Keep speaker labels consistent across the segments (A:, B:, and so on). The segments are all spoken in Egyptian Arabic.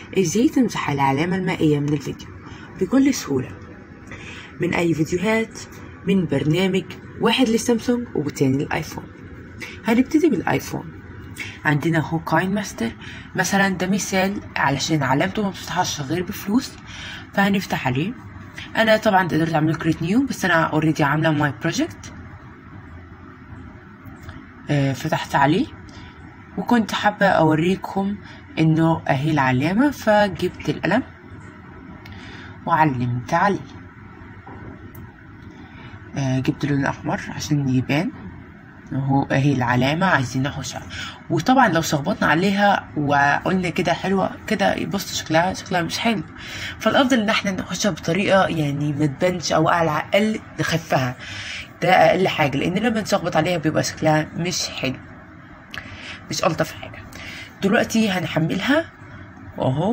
A: ازاي تمسح العلامة المائية من الفيديو بكل سهولة من اي فيديوهات من برنامج واحد للسامسونج والتاني للايفون هنبتدي بالايفون عندنا هو كاين ماستر مثلا ده مثال علشان علامته ما بتفتحش غير بفلوس فهنفتح عليه انا طبعا تقدر تعمل كريت نيو بس انا اوريدي عامله ماي بروجكت فتحت عليه وكنت حابة اوريكم انه اهي العلامة فجبت القلم وعلمت عليه آه جبت اللون الاحمر عشان يبان اهو اهي العلامة عايزين نحوشها وطبعا لو شخبطنا عليها وقلنا كده حلوة كده يبص شكلها شكلها مش حلو فالافضل ان احنا نحوشها بطريقة يعني ما تبانش او على الاقل نخفها ده اقل حاجة لان لما نشخبط عليها بيبقى شكلها مش حلو مش الطف حاجة دلوقتي هنحملها اهو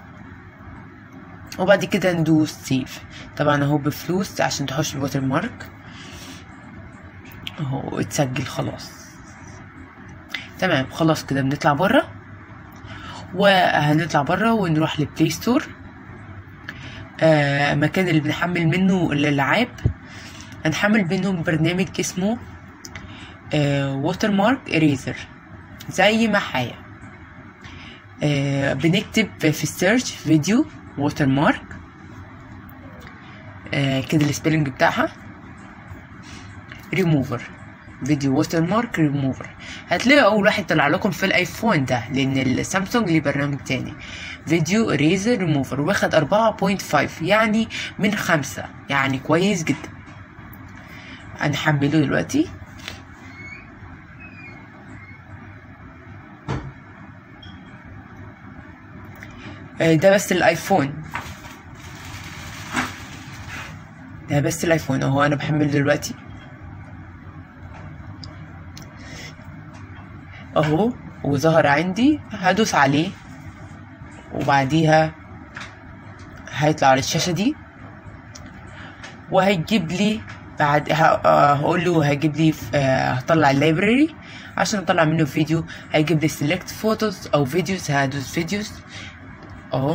A: وبعد كده ندوس سيف طبعا اهو بفلوس عشان تحوش الوتر مارك اهو اتسجل خلاص تمام خلاص كده بنطلع بره وهنطلع بره ونروح لبلاي ستور آه مكان اللي بنحمل منه الالعاب هنحمل منهم برنامج اسمه ووتر مارك اريزر زي ما حيا آه بنكتب في السيرش فيديو ووتر مارك آه كده السبيلنج بتاعها ريموفر فيديو ووتر مارك ريموفر هتلاقوا اول واحد طلع لكم في الايفون ده لان السامسونج ليه برنامج تاني فيديو ريزر ريموفر واخد أربعة بوينت فايف يعني من خمسة يعني كويس جدا هنحمله دلوقتي ده بس الايفون ده بس الايفون اهو انا بحمل دلوقتي اهو وظهر عندي هدوس عليه وبعديها هيطلع على الشاشة دي وهيجيب لي بعد هقول له هيجيب لي هطلع اللايبراري عشان اطلع منه فيديو هيجيب لي سيلكت فوتوز او فيديوز هدوس فيديوز اهو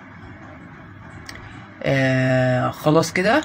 A: آه خلاص كده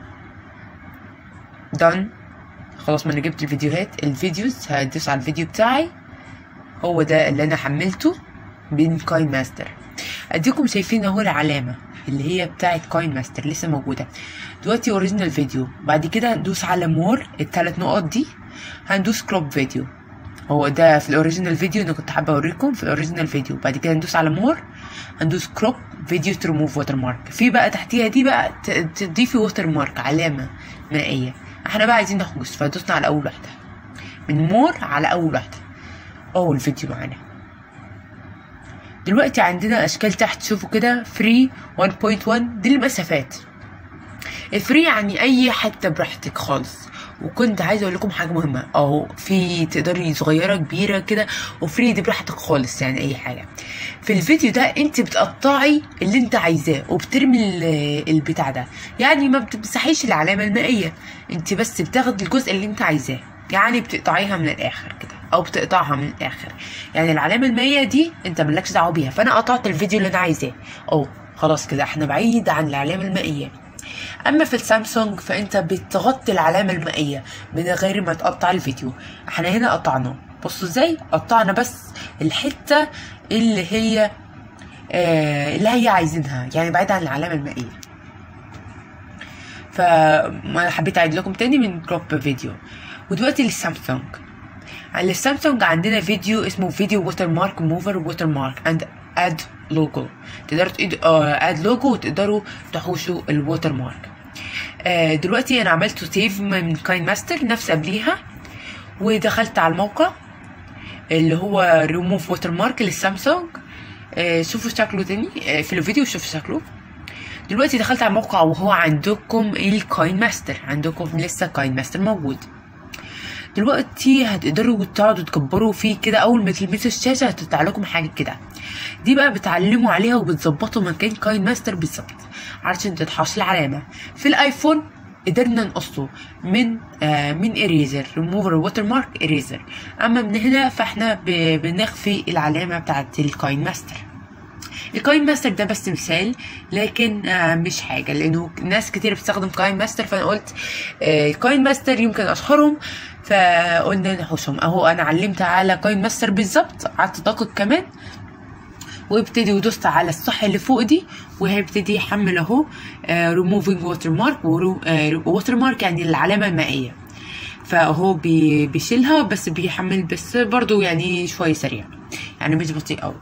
A: دان خلاص ما انا جبت الفيديوهات الفيديوز هدوس على الفيديو بتاعي هو ده اللي انا حملته من كاين ماستر اديكم شايفين اهو العلامه اللي هي بتاعت كاين ماستر لسه موجوده دلوقتي اوريجينال فيديو بعد كده هندوس على مور الثلاث نقط دي هندوس كروب فيديو هو ده في الاوريجينال فيديو انا كنت حابه اوريكم في الاوريجينال فيديو بعد كده ندوس على مور هندوس كروب فيديو تو ريموف ووتر مارك في بقى تحتيها دي بقى تضيفي ووتر مارك علامه مائيه احنا بقى عايزين نحجز فدوسنا على اول واحده من مور على اول واحده اول فيديو معانا دلوقتي عندنا اشكال تحت شوفوا كده فري 1.1 دي المسافات الفري يعني اي حته براحتك خالص وكنت عايزه اقول لكم حاجه مهمه اهو في تقدري صغيره كبيره كده وفري دي براحتك خالص يعني اي حاجه في الفيديو ده انت بتقطعي اللي انت عايزاه وبترمي البتاع ده يعني ما بتمسحيش العلامه المائيه انت بس بتاخدي الجزء اللي انت عايزاه يعني بتقطعيها من الاخر كده او بتقطعها من الاخر يعني العلامه المائيه دي انت مالكش دعوه بيها فانا قطعت الفيديو اللي انا عايزاه او خلاص كده احنا بعيد عن العلامه المائيه اما في السامسونج فانت بتغطي العلامه المائيه من غير ما تقطع الفيديو احنا هنا قطعناه بصوا ازاي قطعنا بس الحته اللي هي آه اللي هي عايزينها يعني بعيد عن العلامه المائيه فما حبيت اعيد لكم تاني من كروب فيديو ودلوقتي للسامسونج على السامسونج عندنا فيديو اسمه فيديو ووتر مارك موفر ووتر مارك اند اد لوجو تقدروا تقدروا اد لوجو وتقدروا تحوشوا الووتر مارك آه دلوقتي انا عملته سيف من كاين ماستر نفس قبليها ودخلت على الموقع اللي هو ريموف ووتر مارك للسامسونج آه شوفوا شكله تاني آه في الفيديو شوفوا شكله دلوقتي دخلت على الموقع وهو عندكم الكاين ماستر عندكم لسه كاين ماستر موجود دلوقتي هتقدروا تقعدوا تكبروا فيه كده اول ما تلمسوا الشاشه هتطلع لكم حاجه كده دي بقى بتعلموا عليها وبتظبطوا مكان كاين ماستر بالظبط علشان تتحصل العلامه في الايفون قدرنا نقصه من آه من اريزر ريموفر ووتر مارك اريزر اما من هنا فاحنا بنخفي العلامه بتاعت الكاين ماستر الكاين ماستر ده بس مثال لكن آه مش حاجه لانه ناس كتير بتستخدم كاين ماستر فانا قلت آه الكاين ماستر يمكن اشهرهم فقلنا نحوشهم اهو انا علمت على كاين ماستر بالظبط قعدت دقيق كمان وابتدي ودوست على الصح اللي فوق دي وهيبتدي يحمل اهو ريموفينج ووتر مارك ووتر مارك يعني العلامه المائيه فهو بي بيشيلها بس بيحمل بس برضو يعني شوي سريع يعني مش بطيء قوي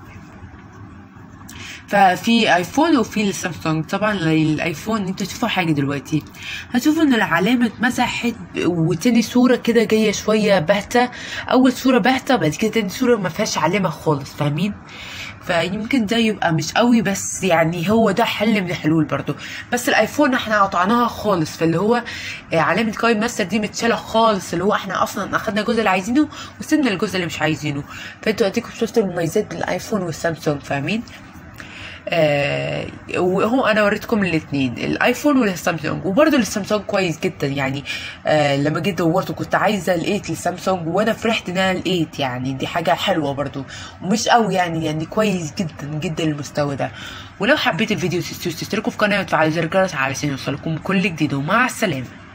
A: ففي ايفون وفي السامسونج طبعا الايفون انتوا تشوفوا حاجه دلوقتي هتشوفوا ان العلامه اتمسحت وتاني صوره كده جايه شويه باهته اول صوره باهته بعد كده تاني صوره ما فيهاش علامه خالص فاهمين فيمكن ده يبقى مش قوي بس يعني هو ده حل من الحلول برضو بس الايفون احنا قطعناها خالص فاللي هو علامه كاين ماستر دي متشاله خالص اللي هو احنا اصلا اخدنا الجزء اللي عايزينه وسيبنا الجزء اللي مش عايزينه فانتوا اديكم شفتوا المميزات بالايفون والسامسونج فاهمين آه وهو انا وريتكم الاثنين الايفون والسامسونج وبرده السامسونج كويس جدا يعني آه لما جيت دورت وكنت عايزه لقيت السامسونج وانا فرحت ان انا لقيت يعني دي حاجه حلوه برده ومش قوي يعني يعني كويس جدا جدا المستوى ده ولو حبيت الفيديو تشتركوا في قناه وتفعلوا زر الجرس علشان يوصلكم كل جديد ومع السلامه